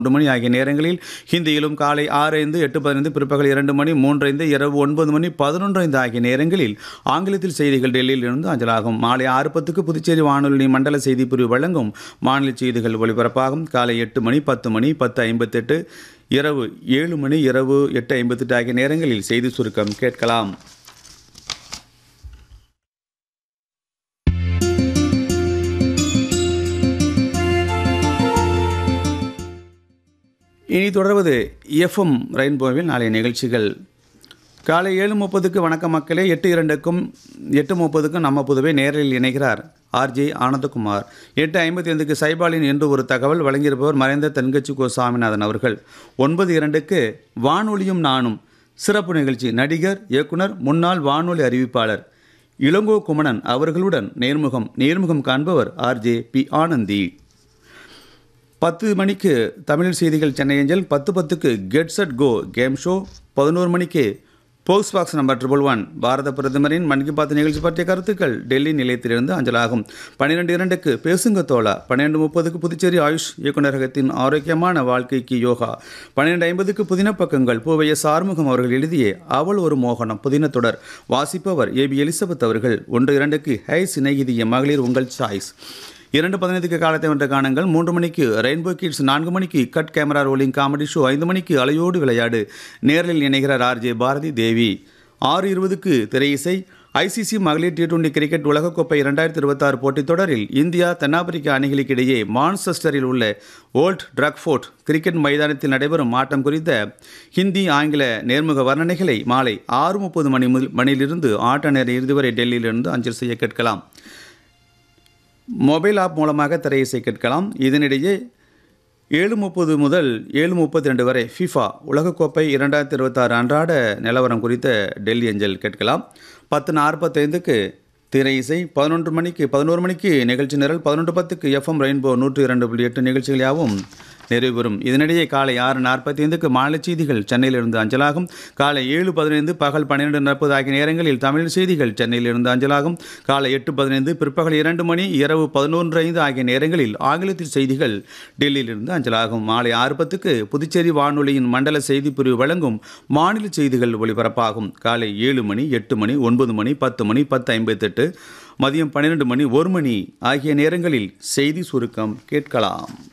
மூன்று மணி ஆகிய நேரங்களில் ஹிந்தியிலும் காலை ஆறு ஐந்து எட்டு பதினைந்து பிற்பகல் இரண்டு மணி மூன்று ஐந்து இரவு ஒன்பது மணி பதினொன்று ஐந்து ஆகிய நேரங்களில் ஆங்கிலத்தில் செய்திகள் டெல்லியில் இருந்து அஞ்சலாகும் மாலை ஆறு பத்துக்கு புதுச்சேரி வானொலி மண்டல செய்தி பிரிவு வழங்கும் மாநில செய்திகள் ஒலிபரப்பாகும் காலை எட்டு மணி பத்து மணி பத்து ஐம்பத்தெட்டு இரவு ஏழு மணி இரவு எட்டு ஐம்பத்தெட்டு ஆகிய நேரங்களில் செய்தி சுருக்கம் கேட்கலாம் இனி தொடர்வது எஃப்எம் ரெயின்போவில் நாளைய நிகழ்ச்சிகள் காலை ஏழு முப்பதுக்கு வணக்க மக்களே எட்டு இரண்டுக்கும் எட்டு முப்பதுக்கும் நம்ம புதுவை நேரில் இணைகிறார் ஆர்ஜே ஆனந்தகுமார் எட்டு ஐம்பத்தி ஐந்துக்கு சைபாலின் என்று ஒரு தகவல் வழங்கியிருப்பவர் மறைந்த தென்கட்சி கோ சாமிநாதன் அவர்கள் ஒன்பது இரண்டுக்கு வானொலியும் நானும் சிறப்பு நிகழ்ச்சி நடிகர் இயக்குனர் முன்னாள் வானொலி அறிவிப்பாளர் இளங்கோ குமணன் அவர்களுடன் நேர்முகம் நேர்முகம் காண்பவர் ஆர்ஜே பி ஆனந்தி பத்து மணிக்கு தமிழ் செய்திகள் சென்னை ஏஞ்சல் பத்து பத்துக்கு get set go game show பதினோரு மணிக்கு box box number triple one பாரத பிரதமரின் மன் கி பாத் நிகழ்ச்சி பற்றிய கருத்துக்கள் டெல்லி நிலையத்திலிருந்து அஞ்சலாகும் பன்னிரெண்டு இரண்டுக்கு பேசுங்க தோழா பன்னிரெண்டு முப்பதுக்கு புதுச்சேரி ஆயுஷ் இயக்குநரகத்தின் ஆரோக்கியமான வாழ்க்கைக்கு யோகா பன்னிரெண்டு ஐம்பதுக்கு புதின பக்கங்கள் பூவைய சார்முகம் அவர்கள் எழுதிய அவள் ஒரு மோகனம் புதின தொடர் வாசிப்பவர் ஏபி எலிசபெத் அவர்கள் ஒன்று இரண்டுக்கு ஹை சிநேகிதிய மகளிர் உங்கள் சாய்ஸ் இரண்டு பதினைந்துக்கு காலத்தை வென்ற காணுங்கள் மூன்று மணிக்கு ரெயின்போ கிட்ஸ் நான்கு மணிக்கு cut camera rolling comedy show ஐந்து மணிக்கு அலையோடு விளையாடு நேரில் இணைகிறார் ஆர்ஜே பாரதி தேவி ஆறு இருபதுக்கு திரையிசை ஐசிசி மகளிர் டி டுவெண்டி கிரிக்கெட் உலகக்கோப்பை இரண்டாயிரத்தி இருபத்தாறு போட்டித் தொடரில் இந்தியா தென்னாப்பிரிக்க அணிகளுக்கு இடையே மான்செஸ்டரில் உள்ள ஓல்ட் ட்ரக்ஃபோர்ட் கிரிக்கெட் மைதானத்தில் நடைபெறும் ஆட்டம் குறித்த ஹிந்தி ஆங்கில நேர்முக வர்ணனைகளை மாலை ஆறு முப்பது மணி முதல் மணியிலிருந்து ஆட்ட நேர இறுதி வரை டெல்லியிலிருந்து அஞ்சல் செய்ய கேட்கலாம் மொபைல் ஆப் மூலமாக திரையிசை கேட்கலாம் இதனிடையே ஏழு முப்பது முதல் ஏழு முப்பத்தி ரெண்டு வரை ஃபிஃபா உலகக்கோப்பை இரண்டாயிரத்தி இருபத்தாறு அன்றாட நிலவரம் குறித்த டெல்லி அஞ்சல் கேட்கலாம் பத்து நாற்பத்தைந்துக்கு திரை இசை பதினொன்று மணிக்கு பதினோரு மணிக்கு நிகழ்ச்சி நிரல் பதினொன்று பத்துக்கு எஃப்எம் ரெயின்போ நூற்றி இரண்டு புள்ளி எட்டு நிகழ்ச்சிகள் யாவும் நிறைவு பெறும் இதனிடையே காலை ஆறு நாற்பத்தி ஐந்துக்கு மாநில செய்திகள் சென்னையிலிருந்து அஞ்சலாகும் காலை ஏழு பதினைந்து பகல் பன்னிரெண்டு நாற்பது ஆகிய நேரங்களில் தமிழ் செய்திகள் சென்னையிலிருந்து அஞ்சலாகும் காலை எட்டு பதினைந்து பிற்பகல் இரண்டு மணி இரவு பதினொன்று ஐந்து ஆகிய நேரங்களில் ஆங்கிலத்தில் செய்திகள் டெல்லியிலிருந்து அஞ்சலாகும் மாலை ஆறு பத்துக்கு புதுச்சேரி வானொலியின் மண்டல செய்தி பிரிவு வழங்கும் மாநில செய்திகள் ஒலிபரப்பாகும் காலை ஏழு மணி எட்டு மணி ஒன்பது மணி பத்து மணி பத்து ஐம்பத்தெட்டு மதியம் பன்னிரெண்டு மணி ஒரு மணி ஆகிய நேரங்களில் செய்தி சுருக்கம் கேட்கலாம்